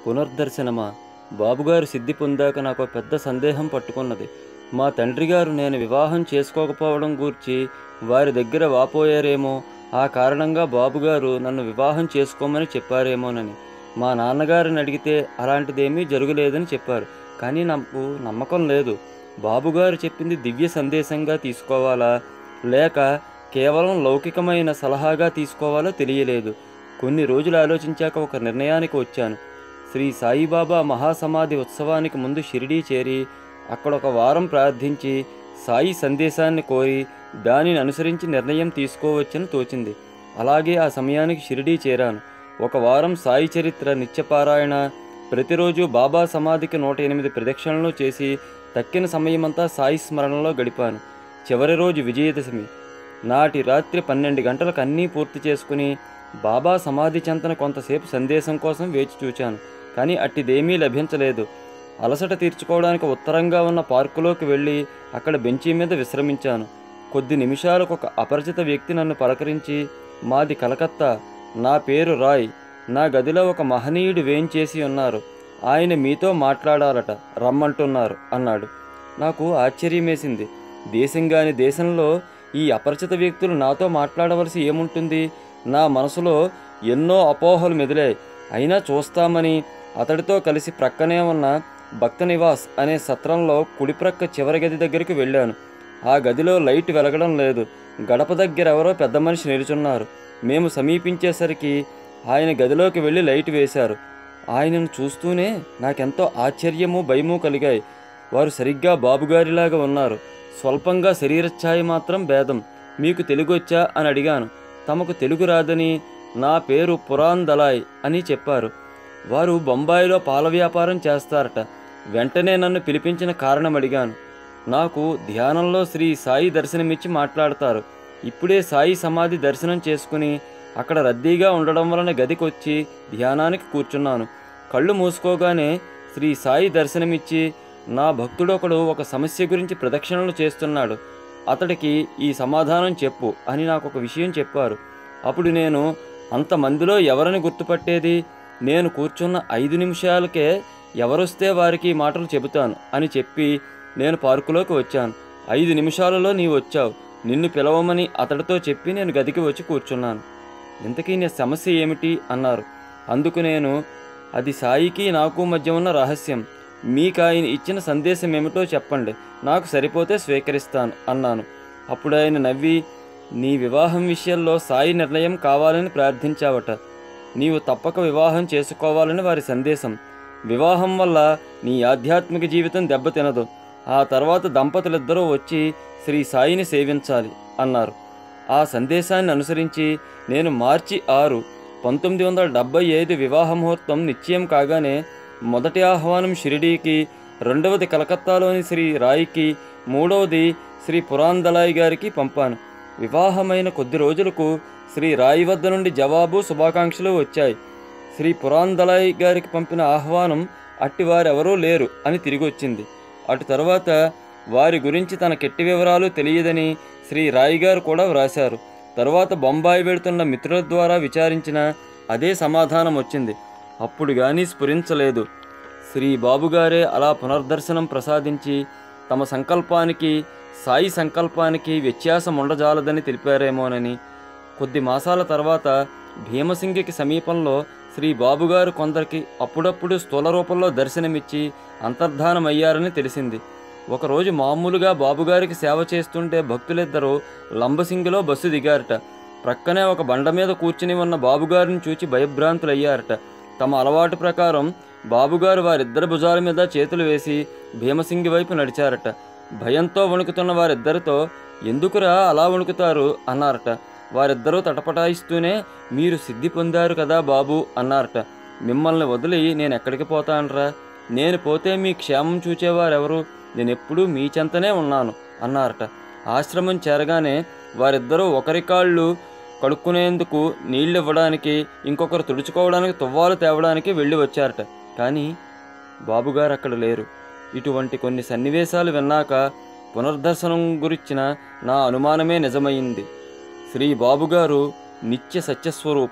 పునర్దర్శనమా బాబుగారు సిద్ధి పొందాక నాకు పెద్ద సందేహం పట్టుకున్నది మా తండ్రి గారు నేను వివాహం చేసుకోకపోవడం గూర్చి వారి దగ్గర వాపోయారేమో ఆ కారణంగా బాబుగారు నన్ను వివాహం చేసుకోమని చెప్పారేమోనని మా నాన్నగారిని అడిగితే అలాంటిదేమీ జరగలేదని చెప్పారు కానీ నాకు నమ్మకం లేదు బాబుగారు చెప్పింది దివ్య సందేశంగా తీసుకోవాలా లేక కేవలం లౌకికమైన సలహాగా తీసుకోవాలో తెలియలేదు కొన్ని రోజులు ఆలోచించాక ఒక నిర్ణయానికి వచ్చాను శ్రీ సాయిబాబా మహాసమాధి ఉత్సవానికి ముందు షిరిడీ చేరి అక్కడ ఒక వారం ప్రార్థించి సాయి సందేశాన్ని కోరి దానిని అనుసరించి నిర్ణయం తీసుకోవచ్చని తోచింది అలాగే ఆ సమయానికి షిరిడీ చేరాను ఒక వారం సాయి చరిత్ర నిత్యపారాయణ ప్రతిరోజు బాబా సమాధికి నూట ఎనిమిది ప్రదక్షిణలు చేసి తక్కిన సమయమంతా సాయి స్మరణలో గడిపాను చివరి రోజు విజయదశమి నాటి రాత్రి పన్నెండు గంటలకు అన్నీ పూర్తి చేసుకుని బాబా సమాధి చెంతన కొంతసేపు సందేశం కోసం వేచి చూచాను కానీ అట్టిదేమీ లభించలేదు అలసట తీర్చుకోవడానికి ఉత్తరంగా ఉన్న పార్కులోకి వెళ్ళి అక్కడ బెంచీ మీద విశ్రమించాను కొద్ది నిమిషాలకు ఒక అపరిచిత వ్యక్తి నన్ను పలకరించి మాది కలకత్తా నా పేరు రాయ్ నా గదిలో ఒక మహనీయుడు వేంచేసి ఉన్నారు ఆయన మీతో మాట్లాడాలట రమ్మంటున్నారు అన్నాడు నాకు ఆశ్చర్యమేసింది దేశంగాని దేశంలో ఈ అపరిచిత వ్యక్తులు నాతో మాట్లాడవలసి ఏముంటుంది నా మనసులో ఎన్నో అపోహలు మెదిలాయి అయినా చూస్తామని అతడితో కలిసి ప్రక్కనే ఉన్న భక్త నివాస్ అనే సత్రంలో కుడిప్రక్క చివరి గది దగ్గరికి వెళ్ళాను ఆ గదిలో లైట్ వెలగడం లేదు గడప దగ్గర ఎవరో పెద్ద మనిషి నిలుచున్నారు మేము సమీపించేసరికి ఆయన గదిలోకి వెళ్ళి లైట్ వేశారు ఆయనను చూస్తూనే నాకెంతో ఆశ్చర్యము భయము కలిగాయి వారు సరిగ్గా బాబుగారిలాగా ఉన్నారు స్వల్పంగా శరీరఛాయ మాత్రం భేదం మీకు తెలుగు వచ్చా అని అడిగాను తమకు తెలుగు రాదని నా పేరు పురాన్ దలాయ్ అని చెప్పారు వారు బొంబాయిలో పాల వ్యాపారం చేస్తారట వెంటనే నన్ను పిలిపించిన కారణం అడిగాను నాకు ధ్యానంలో శ్రీ సాయి దర్శనమిచ్చి మాట్లాడతారు ఇప్పుడే సాయి సమాధి దర్శనం చేసుకుని అక్కడ రద్దీగా ఉండడం వలన గదికొచ్చి ధ్యానానికి కూర్చున్నాను కళ్ళు మూసుకోగానే శ్రీ సాయి దర్శనమిచ్చి నా భక్తుడొకడు ఒక సమస్య గురించి ప్రదక్షిణలు చేస్తున్నాడు అతడికి ఈ సమాధానం చెప్పు అని నాకు ఒక విషయం చెప్పారు అప్పుడు నేను అంతమందిలో ఎవరిని గుర్తుపట్టేది నేను కూర్చున్న ఐదు నిమిషాలకే ఎవరొస్తే వారికి ఈ మాటలు చెబుతాను అని చెప్పి నేను పార్కులోకి వచ్చాను ఐదు నిమిషాలలో నీవు వచ్చావు నిన్ను పిలవమని అతడితో చెప్పి నేను గదికి వచ్చి కూర్చున్నాను ఇంతకీ నీ సమస్య ఏమిటి అన్నారు అందుకు నేను అది సాయికి నాకు మధ్య ఉన్న రహస్యం మీకు ఆయన ఇచ్చిన సందేశం ఏమిటో చెప్పండి నాకు సరిపోతే స్వీకరిస్తాను అన్నాను అప్పుడు ఆయన నవ్వి నీ వివాహం విషయంలో సాయి నిర్ణయం కావాలని ప్రార్థించావట నీవు తప్పక వివాహం చేసుకోవాలని వారి సందేశం వివాహం వల్ల నీ ఆధ్యాత్మిక జీవితం దెబ్బతినదు ఆ తర్వాత దంపతులిద్దరూ వచ్చి శ్రీ సాయిని సేవించాలి అన్నారు ఆ సందేశాన్ని అనుసరించి నేను మార్చి ఆరు పంతొమ్మిది వందల డెబ్బై ఐదు వివాహ ముహూర్తం నిశ్చయం కాగానే మొదటి ఆహ్వానం షిరిడీకి రెండవది కలకత్తాలోని శ్రీ రాయికి మూడవది శ్రీ పురాందలాయ్ గారికి పంపాను వివాహమైన కొద్ది రోజులకు శ్రీ రాయి వద్ద నుండి జవాబు శుభాకాంక్షలు వచ్చాయి శ్రీ పురాందలాయ్ గారికి పంపిన ఆహ్వానం అట్టి వారెవరూ లేరు అని తిరిగి వచ్చింది అటు తర్వాత వారి గురించి తన కెట్టి వివరాలు తెలియదని శ్రీ రాయి గారు కూడా వ్రాశారు తరువాత బొంబాయి వెడుతున్న మిత్రుల ద్వారా విచారించిన అదే సమాధానం వచ్చింది అప్పుడు కానీ స్ఫురించలేదు శ్రీ బాబుగారే అలా పునర్దర్శనం ప్రసాదించి తమ సంకల్పానికి సాయి సంకల్పానికి వ్యత్యాసం ఉండజాలదని తెలిపారేమోనని కొద్ది మాసాల తర్వాత భీమసింగికి సమీపంలో శ్రీ బాబుగారు కొందరికి అప్పుడప్పుడు స్థూల రూపంలో దర్శనమిచ్చి అంతర్ధానమయ్యారని తెలిసింది ఒకరోజు మామూలుగా బాబుగారికి సేవ చేస్తుంటే భక్తులిద్దరూ లంబసింగిలో బస్సు దిగారట ప్రక్కనే ఒక బండ మీద కూర్చుని ఉన్న బాబుగారిని చూచి భయభ్రాంతులయ్యారట తమ అలవాటు ప్రకారం బాబుగారు వారిద్దరి భుజాల మీద చేతులు వేసి భీమసింగి వైపు నడిచారట భయంతో వణుకుతున్న వారిద్దరితో ఎందుకురా అలా వణుకుతారు అన్నారట వారిద్దరూ తటపటాయిస్తూనే మీరు సిద్ధి పొందారు కదా బాబు అన్నారట మిమ్మల్ని వదిలి నేను ఎక్కడికి పోతానరా నేను పోతే మీ క్షేమం చూచేవారెవరు నేను ఎప్పుడూ మీ చెంతనే ఉన్నాను అన్నారట ఆశ్రమం చేరగానే వారిద్దరూ ఒకరి కాళ్ళు కడుక్కునేందుకు నీళ్ళు ఇవ్వడానికి ఇంకొకరు తుడుచుకోవడానికి తువ్వాలు తేవడానికి వెళ్ళి వచ్చారట కానీ బాబుగారు అక్కడ లేరు ఇటువంటి కొన్ని సన్నివేశాలు విన్నాక పునర్దర్శనం గురించిన నా అనుమానమే నిజమైంది శ్రీ బాబుగారు నిత్య సత్యస్వరూపులు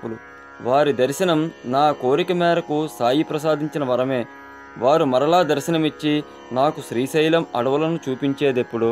వారి దర్శనం నా కోరిక మేరకు సాయి ప్రసాదించిన వరమే వారు మరలా దర్శనమిచ్చి నాకు శ్రీశైలం అడవులను చూపించేదెప్పుడు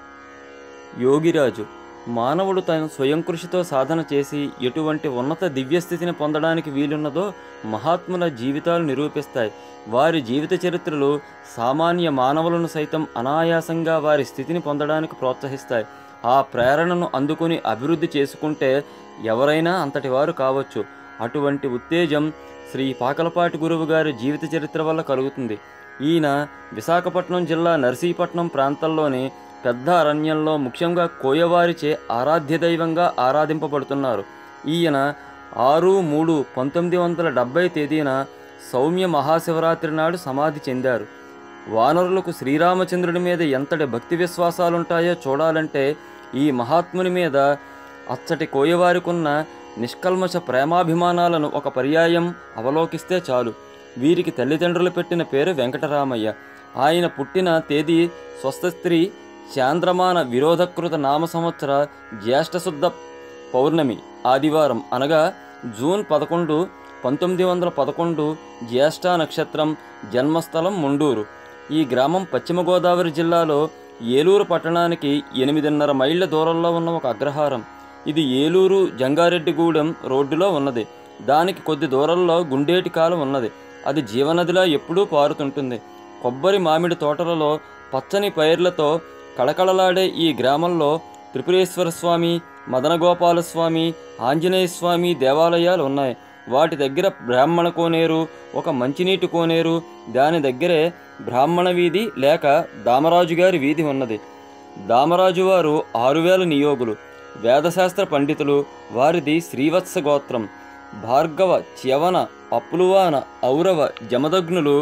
యోగిరాజు మానవుడు తన స్వయం కృషితో సాధన చేసి ఎటువంటి ఉన్నత దివ్యస్థితిని పొందడానికి వీలున్నదో మహాత్ముల జీవితాలు నిరూపిస్తాయి వారి జీవిత చరిత్రలు సామాన్య మానవులను సైతం అనాయాసంగా వారి స్థితిని పొందడానికి ప్రోత్సహిస్తాయి ఆ ప్రేరణను అందుకుని అభివృద్ధి చేసుకుంటే ఎవరైనా అంతటి వారు కావచ్చు అటువంటి ఉత్తేజం శ్రీ పాకలపాటి గురువు గారి జీవిత చరిత్ర వల్ల కలుగుతుంది ఈయన విశాఖపట్నం జిల్లా నర్సీపట్నం ప్రాంతంలోని పెద్ద అరణ్యంలో ముఖ్యంగా కోయవారిచే ఆరాధ్య దైవంగా ఆరాధింపబడుతున్నారు ఈయన ఆరు మూడు పంతొమ్మిది వందల డెబ్బై తేదీన సౌమ్య మహాశివరాత్రి నాడు సమాధి చెందారు వానరులకు శ్రీరామచంద్రుడి మీద ఎంతటి భక్తి విశ్వాసాలుంటాయో చూడాలంటే ఈ మహాత్ముని మీద అచ్చటి కోయవారికున్న నిష్కల్మష ప్రేమాభిమానాలను ఒక పర్యాయం అవలోకిస్తే చాలు వీరికి తల్లిదండ్రులు పెట్టిన పేరు వెంకటరామయ్య ఆయన పుట్టిన తేదీ స్వస్థస్త్రీ చాంద్రమాన విరోధకృత నామ సంవత్సర జ్యేష్ఠశుద్ధ పౌర్ణమి ఆదివారం అనగా జూన్ పదకొండు పంతొమ్మిది వందల పదకొండు జ్యేష్ఠ నక్షత్రం జన్మస్థలం ముండూరు ఈ గ్రామం పశ్చిమ గోదావరి జిల్లాలో ఏలూరు పట్టణానికి ఎనిమిదిన్నర మైళ్ళ దూరంలో ఉన్న ఒక అగ్రహారం ఇది ఏలూరు జంగారెడ్డిగూడెం రోడ్డులో ఉన్నది దానికి కొద్ది దూరంలో గుండేటి కాలం ఉన్నది అది జీవనదిలా ఎప్పుడూ పారుతుంటుంది కొబ్బరి మామిడి తోటలలో పచ్చని పైర్లతో కళకళలాడే ఈ గ్రామంలో త్రిపురేశ్వర స్వామి మదనగోపాల స్వామి ఆంజనేయ స్వామి దేవాలయాలు ఉన్నాయి వాటి దగ్గర బ్రాహ్మణ కోనేరు ఒక మంచినీటి కోనేరు దాని దగ్గరే బ్రాహ్మణ వీధి లేక దామరాజు గారి వీధి ఉన్నది దామరాజు వారు ఆరు వేల నియోగులు వేదశాస్త్ర పండితులు వారిది శ్రీవత్స గోత్రం భార్గవ చ్యవన అప్లువాన ఔరవ జమదగ్నులు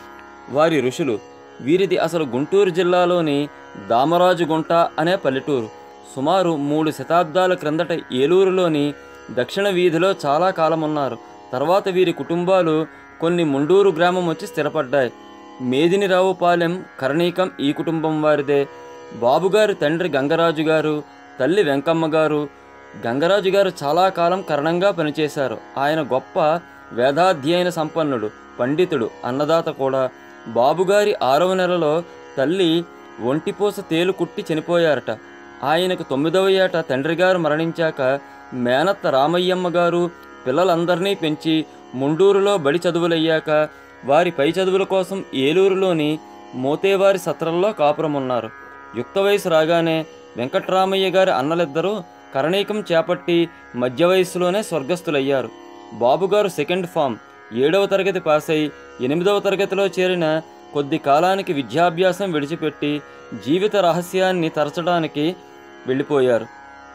వారి ఋషులు వీరిది అసలు గుంటూరు జిల్లాలోని దామరాజుగుంట అనే పల్లెటూరు సుమారు మూడు శతాబ్దాల క్రిందట ఏలూరులోని దక్షిణ వీధిలో చాలా కాలం ఉన్నారు తర్వాత వీరి కుటుంబాలు కొన్ని ముండూరు గ్రామం వచ్చి స్థిరపడ్డాయి మేదినిరావుపాలెం కరణీకం ఈ కుటుంబం వారిదే బాబుగారి తండ్రి గంగరాజు గారు తల్లి వెంకమ్మ గారు గంగరాజు గారు చాలా కాలం కరణంగా పనిచేశారు ఆయన గొప్ప వేదాధ్యయన సంపన్నుడు పండితుడు అన్నదాత కూడా బాబుగారి ఆరవ నెలలో తల్లి ఒంటిపూస తేలు కుట్టి చనిపోయారట ఆయనకు తొమ్మిదవ ఏట తండ్రి గారు మరణించాక మేనత్త రామయ్యమ్మ గారు పిల్లలందరినీ పెంచి ముండూరులో బడి చదువులయ్యాక వారి పై చదువుల కోసం ఏలూరులోని మోతేవారి సత్రంలో కాపురం ఉన్నారు యుక్త వయసు రాగానే వెంకట్రామయ్య గారి అన్నలిద్దరూ కరణీకం చేపట్టి మధ్య వయస్సులోనే స్వర్గస్థులయ్యారు బాబుగారు సెకండ్ ఫామ్ ఏడవ తరగతి పాస్ అయి ఎనిమిదవ తరగతిలో చేరిన కొద్ది కాలానికి విద్యాభ్యాసం విడిచిపెట్టి జీవిత రహస్యాన్ని తరచడానికి వెళ్ళిపోయారు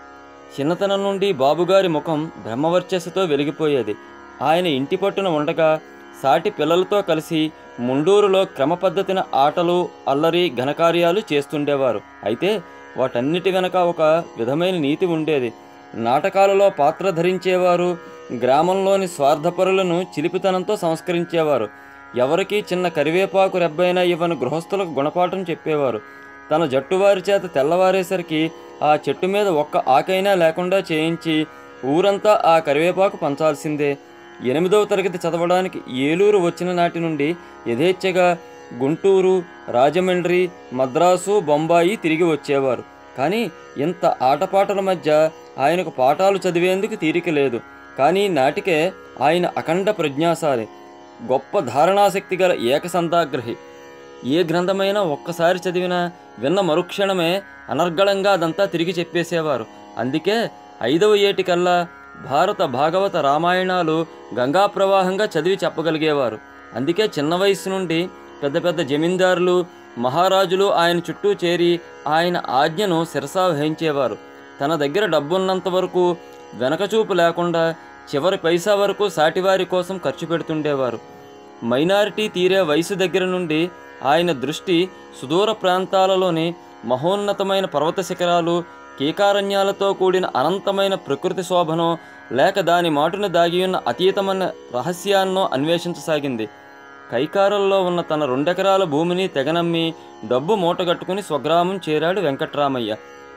చిన్నతనం నుండి బాబుగారి ముఖం బ్రహ్మవర్చస్సుతో వెలిగిపోయేది ఆయన ఇంటి పట్టున ఉండగా సాటి పిల్లలతో కలిసి ముండూరులో క్రమ పద్ధతిన ఆటలు అల్లరి ఘనకార్యాలు చేస్తుండేవారు అయితే వాటన్నిటి వెనక ఒక విధమైన నీతి ఉండేది నాటకాలలో పాత్ర ధరించేవారు గ్రామంలోని స్వార్థపరులను చిలిపితనంతో సంస్కరించేవారు ఎవరికీ చిన్న కరివేపాకు రెబ్బైనా ఇవ్వని గృహస్థులకు గుణపాఠం చెప్పేవారు తన జట్టువారి చేత తెల్లవారేసరికి ఆ చెట్టు మీద ఒక్క ఆకైనా లేకుండా చేయించి ఊరంతా ఆ కరివేపాకు పంచాల్సిందే ఎనిమిదవ తరగతి చదవడానికి ఏలూరు వచ్చిన నాటి నుండి యథేచ్ఛగా గుంటూరు రాజమండ్రి మద్రాసు బొంబాయి తిరిగి వచ్చేవారు కానీ ఇంత ఆటపాటల మధ్య ఆయనకు పాఠాలు చదివేందుకు తీరిక లేదు కానీ నాటికే ఆయన అఖండ ప్రజ్ఞాశాలి గొప్ప ధారణాశక్తి గల ఏకసంతాగ్రహి ఏ గ్రంథమైనా ఒక్కసారి చదివినా విన్న మరుక్షణమే అనర్గళంగా అదంతా తిరిగి చెప్పేసేవారు అందుకే ఐదవ ఏటికల్లా భారత భాగవత రామాయణాలు గంగా ప్రవాహంగా చదివి చెప్పగలిగేవారు అందుకే చిన్న వయసు నుండి పెద్ద పెద్ద జమీందారులు మహారాజులు ఆయన చుట్టూ చేరి ఆయన ఆజ్ఞను శిరసా వహించేవారు తన దగ్గర డబ్బున్నంత వరకు వెనకచూపు లేకుండా చివరి పైసా వరకు సాటివారి కోసం ఖర్చు పెడుతుండేవారు మైనారిటీ తీరే వయసు దగ్గర నుండి ఆయన దృష్టి సుదూర ప్రాంతాలలోని మహోన్నతమైన పర్వత శిఖరాలు కీకారణ్యాలతో కూడిన అనంతమైన ప్రకృతి శోభనో లేక దాని మాటున దాగి ఉన్న అతీతమైన రహస్యాన్నో అన్వేషించసాగింది కైకారల్లో ఉన్న తన రెండెకరాల భూమిని తెగనమ్మి డబ్బు మూటగట్టుకుని స్వగ్రామం చేరాడు వెంకట్రామయ్య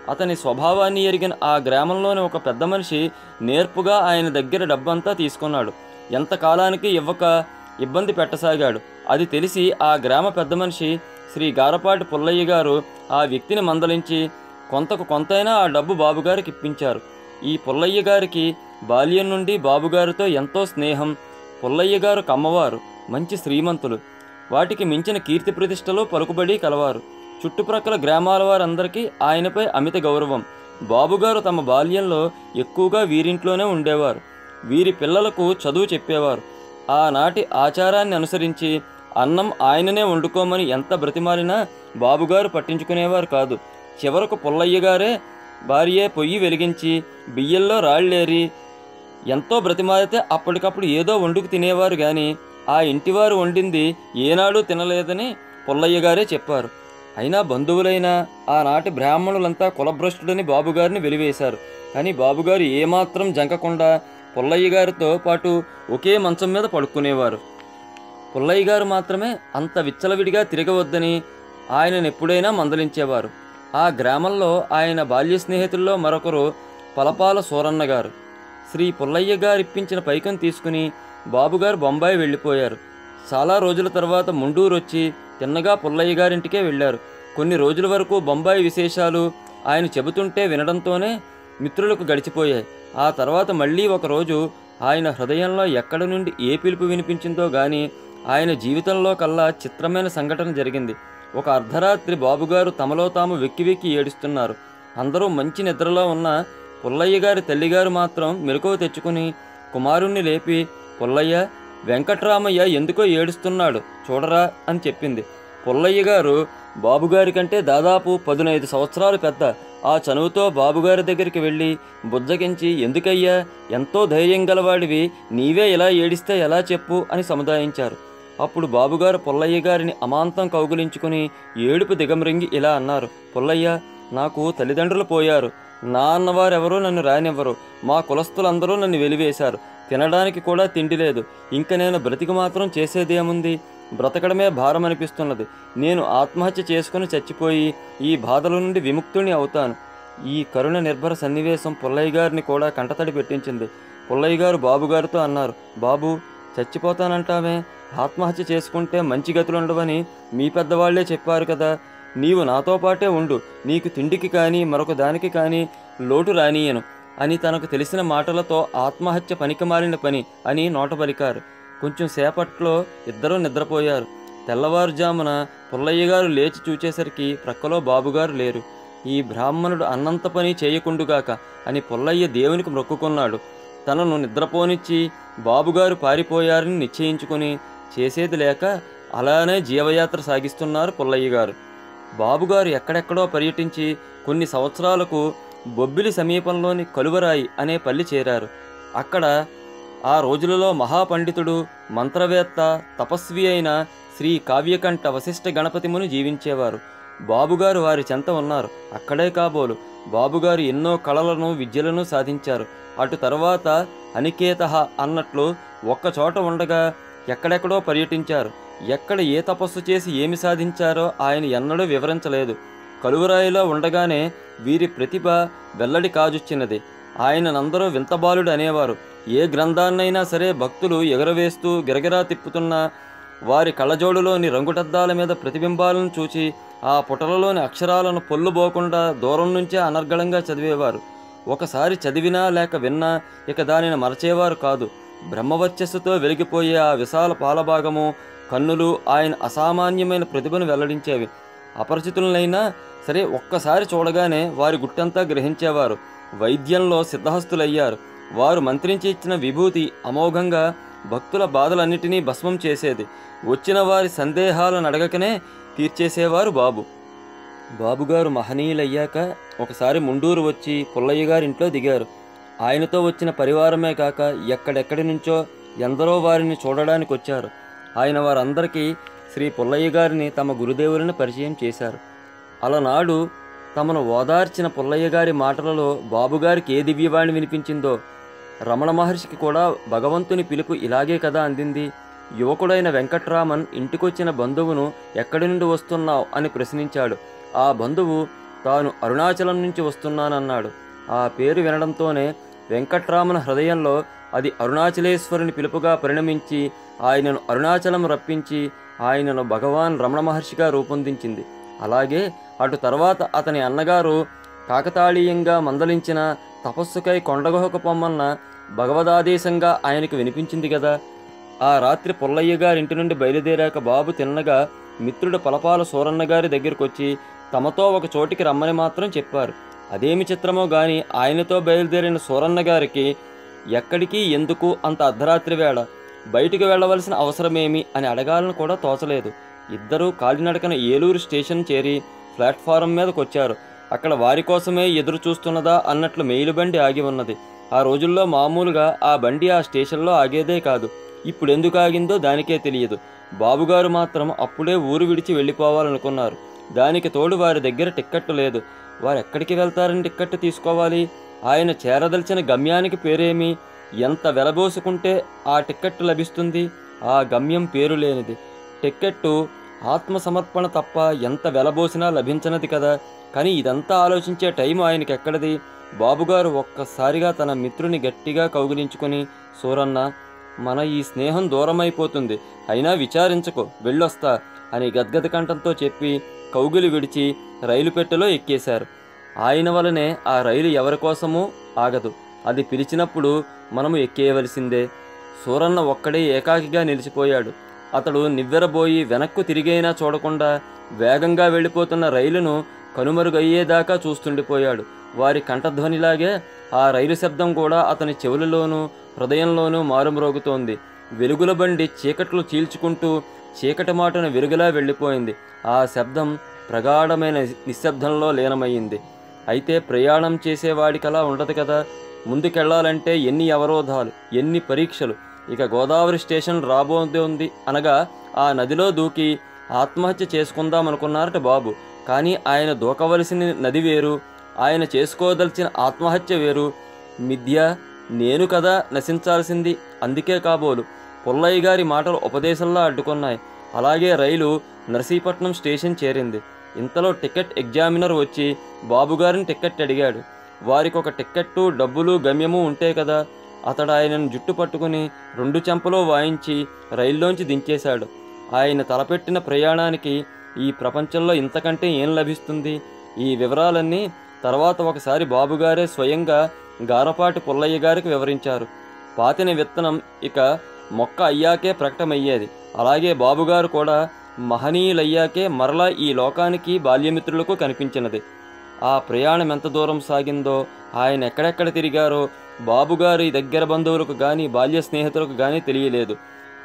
అతని స్వభావాన్ని ఎరిగిన ఆ గ్రామంలోని ఒక పెద్ద మనిషి నేర్పుగా ఆయన దగ్గర డబ్బంతా తీసుకున్నాడు ఎంతకాలానికి ఇవ్వక ఇబ్బంది పెట్టసాగాడు అది తెలిసి ఆ గ్రామ పెద్ద మనిషి శ్రీ గారపాటి పుల్లయ్య గారు ఆ వ్యక్తిని మందలించి కొంతకు కొంతైనా ఆ డబ్బు బాబుగారికి ఇప్పించారు ఈ పుల్లయ్య గారికి బాల్యం నుండి బాబుగారితో ఎంతో స్నేహం పుల్లయ్య గారు కమ్మవారు మంచి శ్రీమంతులు వాటికి మించిన కీర్తి ప్రతిష్టలు పలుకుబడి కలవారు చుట్టుప్రక్కల గ్రామాల వారందరికీ ఆయనపై అమిత గౌరవం బాబుగారు తమ బాల్యంలో ఎక్కువగా వీరింట్లోనే ఉండేవారు వీరి పిల్లలకు చదువు చెప్పేవారు ఆనాటి ఆచారాన్ని అనుసరించి అన్నం ఆయననే వండుకోమని ఎంత బ్రతిమాలినా బాబుగారు పట్టించుకునేవారు కాదు చివరకు పుల్లయ్య గారే భార్యే పొయ్యి వెలిగించి బియ్యంలో రాళ్ళేరి ఎంతో బ్రతిమాలితే అప్పటికప్పుడు ఏదో వండుకు తినేవారు కానీ ఆ ఇంటివారు వండింది ఏనాడు తినలేదని పుల్లయ్య గారే చెప్పారు అయినా బంధువులైన ఆనాటి బ్రాహ్మణులంతా కులభ్రష్టుడని బాబుగారిని వెలివేశారు కానీ బాబుగారు ఏమాత్రం జంకకుండా పుల్లయ్య గారితో పాటు ఒకే మంచం మీద పడుకునేవారు పుల్లయ్య గారు మాత్రమే అంత విచ్చలవిడిగా తిరగవద్దని ఆయనను ఎప్పుడైనా మందలించేవారు ఆ గ్రామంలో ఆయన బాల్య స్నేహితుల్లో మరొకరు పలపాల సూరన్న గారు శ్రీ పుల్లయ్య గారు ఇప్పించిన పైకం తీసుకుని బాబుగారు బొంబాయి వెళ్ళిపోయారు చాలా రోజుల తర్వాత ముండూరు వచ్చి తిన్నగా పుల్లయ్య గారింటికే వెళ్ళారు కొన్ని రోజుల వరకు బొంబాయి విశేషాలు ఆయన చెబుతుంటే వినడంతోనే మిత్రులకు గడిచిపోయాయి ఆ తర్వాత మళ్ళీ ఒకరోజు ఆయన హృదయంలో ఎక్కడి నుండి ఏ పిలుపు వినిపించిందో గాని ఆయన జీవితంలో కల్లా చిత్రమైన సంఘటన జరిగింది ఒక అర్ధరాత్రి బాబుగారు తమలో తాము వెక్కి వెక్కి ఏడుస్తున్నారు అందరూ మంచి నిద్రలో ఉన్న పుల్లయ్య గారి తల్లిగారు మాత్రం మెలకువ తెచ్చుకుని కుమారుణ్ణి లేపి పుల్లయ్య వెంకట్రామయ్య ఎందుకో ఏడుస్తున్నాడు చూడరా అని చెప్పింది పుల్లయ్య గారు బాబుగారి కంటే దాదాపు పదునైదు సంవత్సరాలు పెద్ద ఆ చనువుతో బాబుగారి దగ్గరికి వెళ్ళి బుజ్జగించి ఎందుకయ్యా ఎంతో ధైర్యం గలవాడివి నీవే ఇలా ఏడిస్తే ఎలా చెప్పు అని సముదాయించారు అప్పుడు బాబుగారు పుల్లయ్య గారిని అమాంతం కౌగులించుకుని ఏడుపు దిగమరింగి ఇలా అన్నారు పుల్లయ్య నాకు తల్లిదండ్రులు పోయారు నా అన్నవారెవరూ నన్ను రానివ్వరు మా కులస్తులందరూ నన్ను వెలివేశారు తినడానికి కూడా తిండి లేదు ఇంక నేను బ్రతికి మాత్రం చేసేదేముంది బ్రతకడమే భారం అనిపిస్తున్నది నేను ఆత్మహత్య చేసుకుని చచ్చిపోయి ఈ బాధల నుండి విముక్తుని అవుతాను ఈ కరుణ నిర్భర సన్నివేశం పుల్లయ్య గారిని కూడా కంటతడి పెట్టించింది పుల్లయ్య గారు బాబుగారితో అన్నారు బాబు చచ్చిపోతానంటావే ఆత్మహత్య చేసుకుంటే మంచి గతులుండవని మీ పెద్దవాళ్లే చెప్పారు కదా నీవు నాతో పాటే ఉండు నీకు తిండికి కానీ మరొక దానికి కానీ లోటు రానీయను అని తనకు తెలిసిన మాటలతో ఆత్మహత్య పనికిమాలిన పని అని నోట పలికారు కొంచెం సేపట్లో ఇద్దరూ నిద్రపోయారు తెల్లవారుజామున పుల్లయ్య గారు లేచి చూచేసరికి ప్రక్కలో బాబుగారు లేరు ఈ బ్రాహ్మణుడు అన్నంత పని చేయకుండుగాక అని పుల్లయ్య దేవునికి మొక్కుకున్నాడు తనను నిద్రపోనిచ్చి బాబుగారు పారిపోయారని నిశ్చయించుకుని చేసేది లేక అలానే జీవయాత్ర సాగిస్తున్నారు పుల్లయ్య గారు బాబుగారు ఎక్కడెక్కడో పర్యటించి కొన్ని సంవత్సరాలకు బొబ్బిలి సమీపంలోని కలువరాయి అనే పల్లి చేరారు అక్కడ ఆ రోజులలో మహాపండితుడు మంత్రవేత్త తపస్వి అయిన శ్రీ కావ్యకంఠ వశిష్ఠ గణపతి ముని జీవించేవారు బాబుగారు వారి చెంత ఉన్నారు అక్కడే కాబోలు బాబుగారు ఎన్నో కళలను విద్యలను సాధించారు అటు తర్వాత అనికేత అన్నట్లు ఒక్కచోట ఉండగా ఎక్కడెక్కడో పర్యటించారు ఎక్కడ ఏ తపస్సు చేసి ఏమి సాధించారో ఆయన ఎన్నడూ వివరించలేదు కలువరాయిలో ఉండగానే వీరి ప్రతిభ వెల్లడి కాజొచ్చినది ఆయననందరూ వింతబాలుడు అనేవారు ఏ గ్రంథాన్నైనా సరే భక్తులు ఎగరవేస్తూ గిరగిరా తిప్పుతున్న వారి కళ్ళజోడులోని రంగుటద్దాల మీద ప్రతిబింబాలను చూచి ఆ పుటలలోని అక్షరాలను పొల్లుబోకుండా దూరం నుంచే అనర్గళంగా చదివేవారు ఒకసారి చదివినా లేక విన్నా ఇక దానిని మరచేవారు కాదు బ్రహ్మవర్చస్సుతో వెలిగిపోయే ఆ విశాల పాలభాగము కన్నులు ఆయన అసామాన్యమైన ప్రతిభను వెల్లడించేవి అపరిచితులనైనా సరే ఒక్కసారి చూడగానే వారి గుట్టంతా గ్రహించేవారు వైద్యంలో సిద్ధహస్తులయ్యారు వారు మంత్రించి ఇచ్చిన విభూతి అమోఘంగా భక్తుల బాధలన్నిటినీ భస్మం చేసేది వచ్చిన వారి సందేహాలను అడగకనే తీర్చేసేవారు బాబు బాబుగారు మహనీయులయ్యాక ఒకసారి ముండూరు వచ్చి పుల్లయ్య గారి ఇంట్లో దిగారు ఆయనతో వచ్చిన పరివారమే కాక ఎక్కడెక్కడి నుంచో ఎందరో వారిని చూడడానికి వచ్చారు ఆయన వారందరికీ శ్రీ పుల్లయ్య గారిని తమ గురుదేవులను పరిచయం చేశారు అలనాడు తమను ఓదార్చిన పుల్లయ్య గారి మాటలలో బాబుగారికి ఏ దివ్యవాణి వినిపించిందో రమణ మహర్షికి కూడా భగవంతుని పిలుపు ఇలాగే కదా అందింది యువకుడైన వెంకట్రామన్ ఇంటికొచ్చిన బంధువును ఎక్కడి నుండి వస్తున్నావు అని ప్రశ్నించాడు ఆ బంధువు తాను అరుణాచలం నుంచి వస్తున్నానన్నాడు ఆ పేరు వినడంతోనే వెంకట్రామన్ హృదయంలో అది అరుణాచలేశ్వరుని పిలుపుగా పరిణమించి ఆయనను అరుణాచలం రప్పించి ఆయనను భగవాన్ రమణ మహర్షిగా రూపొందించింది అలాగే అటు తర్వాత అతని అన్నగారు కాకతాళీయంగా మందలించిన తపస్సుకై కొండగుహకు పొమ్మన్న భగవదాదేశంగా ఆయనకు వినిపించింది కదా ఆ రాత్రి పుల్లయ్య గారింటి నుండి బయలుదేరాక బాబు తిన్నగా మిత్రుడు పలపాల సూరన్న గారి దగ్గరకొచ్చి తమతో ఒక చోటికి రమ్మని మాత్రం చెప్పారు అదేమి చిత్రమో గాని ఆయనతో బయలుదేరిన సూరన్న గారికి ఎక్కడికి ఎందుకు అంత అర్ధరాత్రి వేళ బయటికి వెళ్ళవలసిన అవసరమేమి అని అడగాలని కూడా తోచలేదు ఇద్దరూ కాలినడకన ఏలూరు స్టేషన్ చేరి ప్లాట్ఫారం మీదకి వచ్చారు అక్కడ వారి కోసమే ఎదురు చూస్తున్నదా అన్నట్లు మెయిలు బండి ఆగి ఉన్నది ఆ రోజుల్లో మామూలుగా ఆ బండి ఆ స్టేషన్లో ఆగేదే కాదు ఇప్పుడు ఎందుకు ఆగిందో దానికే తెలియదు బాబుగారు మాత్రం అప్పుడే ఊరు విడిచి వెళ్ళిపోవాలనుకున్నారు దానికి తోడు వారి దగ్గర టిక్కెట్టు లేదు వారు ఎక్కడికి వెళ్తారని టిక్కెట్టు తీసుకోవాలి ఆయన చేరదలిచిన గమ్యానికి పేరేమి ఎంత వెలబోసుకుంటే ఆ టిక్కెట్టు లభిస్తుంది ఆ గమ్యం పేరు లేనిది టిక్కెట్టు ఆత్మసమర్పణ తప్ప ఎంత వెలబోసినా లభించనది కదా కానీ ఇదంతా ఆలోచించే టైం ఆయనకి ఎక్కడిది బాబుగారు ఒక్కసారిగా తన మిత్రుని గట్టిగా కౌగిలించుకొని సూరన్న మన ఈ స్నేహం దూరమైపోతుంది అయినా విచారించకు వెళ్ళొస్తా అని గద్గద కంఠంతో చెప్పి కౌగిలి విడిచి రైలు పెట్టెలో ఎక్కేశారు ఆయన వలనే ఆ రైలు ఎవరి కోసమూ ఆగదు అది పిలిచినప్పుడు మనము ఎక్కేయవలసిందే సూరన్న ఒక్కడే ఏకాకిగా నిలిచిపోయాడు అతడు నివ్వెరబోయి వెనక్కు తిరిగైనా చూడకుండా వేగంగా వెళ్ళిపోతున్న రైలును కనుమరుగయ్యేదాకా చూస్తుండిపోయాడు వారి కంఠధ్వనిలాగే ఆ రైలు శబ్దం కూడా అతని చెవులలోనూ హృదయంలోనూ మారుమ్రోగుతోంది వెలుగుల బండి చీకట్లు చీల్చుకుంటూ చీకటి మాటను వెలుగులా వెళ్ళిపోయింది ఆ శబ్దం ప్రగాఢమైన నిశ్శబ్దంలో లీనమయ్యింది అయితే ప్రయాణం చేసేవాడికలా ఉండదు కదా ముందుకెళ్లాలంటే ఎన్ని అవరోధాలు ఎన్ని పరీక్షలు ఇక గోదావరి స్టేషన్ రాబోతుంది అనగా ఆ నదిలో దూకి ఆత్మహత్య చేసుకుందామనుకున్నారట బాబు కానీ ఆయన దూకవలసిన నది వేరు ఆయన చేసుకోదలిచిన ఆత్మహత్య వేరు మిథ్య నేను కదా నశించాల్సింది అందుకే కాబోలు పుల్లయ్య గారి మాటలు ఉపదేశంలా అడ్డుకున్నాయి అలాగే రైలు నర్సీపట్నం స్టేషన్ చేరింది ఇంతలో టికెట్ ఎగ్జామినర్ వచ్చి బాబుగారిని టికెట్ అడిగాడు వారికి ఒక టిక్కెట్టు డబ్బులు గమ్యము ఉంటే కదా అతడు ఆయనను జుట్టు పట్టుకుని రెండు చెంపలో వాయించి రైల్లోంచి దించేశాడు ఆయన తలపెట్టిన ప్రయాణానికి ఈ ప్రపంచంలో ఇంతకంటే ఏం లభిస్తుంది ఈ వివరాలన్నీ తర్వాత ఒకసారి బాబుగారే స్వయంగా గారపాటి పుల్లయ్య గారికి వివరించారు పాతిన విత్తనం ఇక మొక్క అయ్యాకే ప్రకటమయ్యేది అలాగే బాబుగారు కూడా మహనీయులయ్యాకే మరలా ఈ లోకానికి బాల్యమిత్రులకు కనిపించినది ఆ ప్రయాణం ఎంత దూరం సాగిందో ఆయన ఎక్కడెక్కడ తిరిగారో బాబుగారి దగ్గర బంధువులకు కానీ బాల్య స్నేహితులకు కానీ తెలియలేదు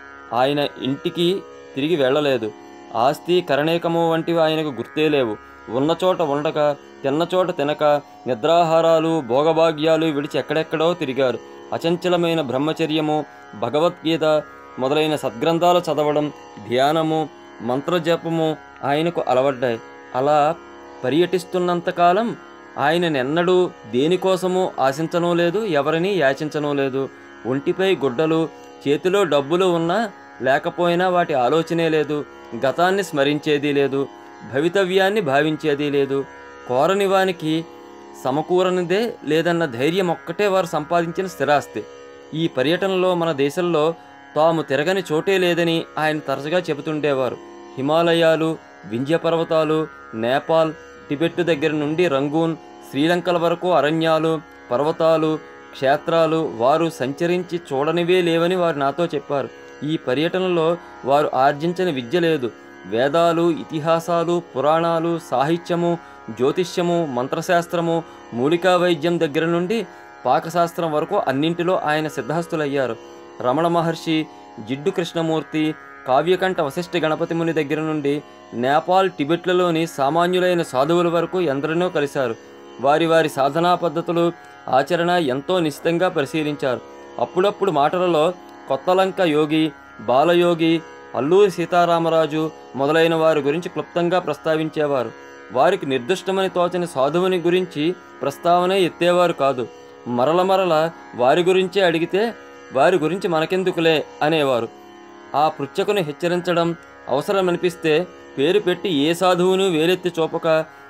ఆయన ఇంటికి తిరిగి వెళ్ళలేదు ఆస్తి కరణేకము వంటివి ఆయనకు గుర్తే లేవు ఉన్న చోట ఉండక తిన్న చోట తినక నిద్రాహారాలు భోగభాగ్యాలు విడిచి ఎక్కడెక్కడో తిరిగారు అచంచలమైన బ్రహ్మచర్యము భగవద్గీత మొదలైన సద్గ్రంథాలు చదవడం ధ్యానము మంత్రజపము ఆయనకు అలవడ్డాయి అలా పర్యటిస్తున్నంతకాలం ఆయననెన్నడూ దేనికోసమూ ఆశించనూ లేదు ఎవరిని యాచించనూ లేదు ఒంటిపై గుడ్డలు చేతిలో డబ్బులు ఉన్నా లేకపోయినా వాటి ఆలోచనే లేదు గతాన్ని స్మరించేది లేదు భవితవ్యాన్ని భావించేది లేదు కోరని వానికి సమకూరనిదే లేదన్న ధైర్యం ఒక్కటే వారు సంపాదించిన స్థిరాస్తి ఈ పర్యటనలో మన దేశంలో తాము తిరగని చోటే లేదని ఆయన తరచుగా చెబుతుండేవారు హిమాలయాలు వింధ్య పర్వతాలు నేపాల్ టిబెట్ దగ్గర నుండి రంగూన్ శ్రీలంకల వరకు అరణ్యాలు పర్వతాలు క్షేత్రాలు వారు సంచరించి చూడనివే లేవని వారు నాతో చెప్పారు ఈ పర్యటనలో వారు ఆర్జించని విద్య లేదు వేదాలు ఇతిహాసాలు పురాణాలు సాహిత్యము జ్యోతిష్యము మంత్రశాస్త్రము మూలికా వైద్యం దగ్గర నుండి పాకశాస్త్రం వరకు అన్నింటిలో ఆయన సిద్ధహస్తులయ్యారు రమణ మహర్షి జిడ్డు కృష్ణమూర్తి కావ్యకంఠ వశిష్ఠ గణపతి ముని దగ్గర నుండి నేపాల్ టిబెట్లలోని సామాన్యులైన సాధువుల వరకు ఎందరినో కలిశారు వారి వారి సాధనా పద్ధతులు ఆచరణ ఎంతో నిశ్చితంగా పరిశీలించారు అప్పుడప్పుడు మాటలలో కొత్తలంక యోగి బాలయోగి అల్లూరి సీతారామరాజు మొదలైన వారి గురించి క్లుప్తంగా ప్రస్తావించేవారు వారికి నిర్దిష్టమని తోచని సాధువుని గురించి ప్రస్తావనే ఎత్తేవారు కాదు మరల మరల వారి గురించే అడిగితే వారి గురించి మనకెందుకులే అనేవారు ఆ పృచ్ఛకుని హెచ్చరించడం అవసరమనిపిస్తే పేరు పెట్టి ఏ సాధువును వేలెత్తి చూపక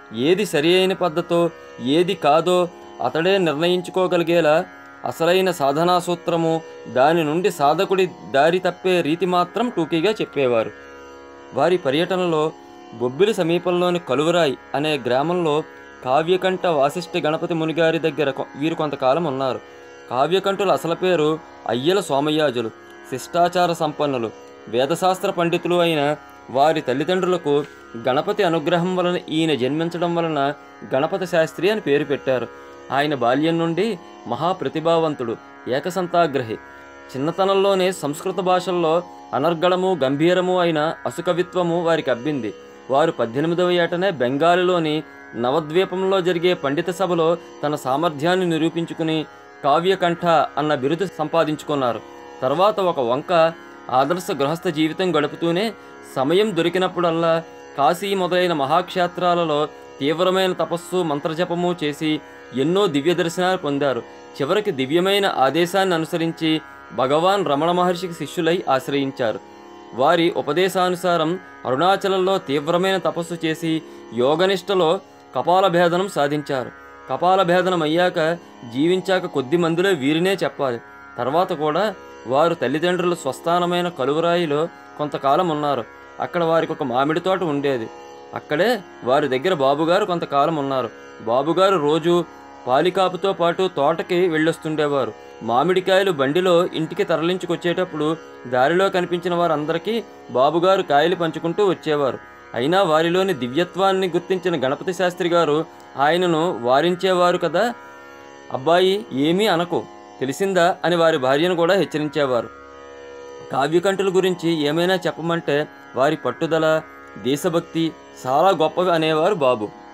ఏది సరి అయిన పద్ధతో ఏది కాదో అతడే నిర్ణయించుకోగలిగేలా అసలైన సాధనా సూత్రము దాని నుండి సాధకుడి దారి తప్పే రీతి మాత్రం టూకీగా చెప్పేవారు వారి పర్యటనలో బొబ్బిలి సమీపంలోని కలువరాయి అనే గ్రామంలో కావ్యకంఠ వాసిష్ఠ గణపతి మునిగారి దగ్గర కొ- వీరు కొంతకాలం ఉన్నారు కావ్యకంఠుల అసలు పేరు అయ్యల సోమయాజులు శిష్టాచార సంపన్నులు వేదశాస్త్ర పండితులు అయిన వారి తల్లిదండ్రులకు గణపతి అనుగ్రహం వలన ఈయన జన్మించడం వలన గణపతి శాస్త్రి అని పేరు పెట్టారు ఆయన బాల్యం నుండి మహాప్రతిభావంతుడు ఏకసంతాగ్రహి చిన్నతనంలోనే సంస్కృత భాషల్లో అనర్గళము గంభీరము అయిన అసుకవిత్వము వారికి అబ్బింది వారు పద్దెనిమిదవ ఏటనే బెంగాలీలోని నవద్వీపంలో జరిగే పండిత సభలో తన సామర్థ్యాన్ని నిరూపించుకుని కావ్యకంఠ అన్న బిరుదు సంపాదించుకున్నారు తర్వాత ఒక వంక ఆదర్శ గృహస్థ జీవితం గడుపుతూనే సమయం దొరికినప్పుడల్లా కాశీ మొదలైన మహాక్షేత్రాలలో తీవ్రమైన తపస్సు మంత్రజపము చేసి ఎన్నో దివ్య దర్శనాలు పొందారు చివరికి దివ్యమైన ఆదేశాన్ని అనుసరించి భగవాన్ రమణ మహర్షికి శిష్యులై ఆశ్రయించారు వారి ఉపదేశానుసారం అరుణాచలంలో తీవ్రమైన తపస్సు చేసి యోగనిష్టలో కపాల భేదనం సాధించారు కపాల భేదనం అయ్యాక జీవించాక కొద్ది మందిలో వీరినే చెప్పాలి తర్వాత కూడా వారు తల్లిదండ్రుల స్వస్థానమైన కలువరాయిలో కొంతకాలం ఉన్నారు అక్కడ వారికి ఒక మామిడి తోట ఉండేది అక్కడే వారి దగ్గర బాబుగారు కొంతకాలం ఉన్నారు బాబుగారు రోజు పాలికాపుతో పాటు తోటకి వెళ్ళొస్తుండేవారు మామిడికాయలు బండిలో ఇంటికి తరలించుకొచ్చేటప్పుడు దారిలో కనిపించిన వారందరికీ బాబుగారు కాయలు పంచుకుంటూ వచ్చేవారు అయినా వారిలోని దివ్యత్వాన్ని గుర్తించిన గణపతి శాస్త్రి గారు ఆయనను వారించేవారు కదా అబ్బాయి ఏమీ అనకు తెలిసిందా అని వారి భార్యను కూడా హెచ్చరించేవారు కావ్యకంఠుల గురించి ఏమైనా చెప్పమంటే వారి పట్టుదల దేశభక్తి చాలా గొప్పవి అనేవారు బాబు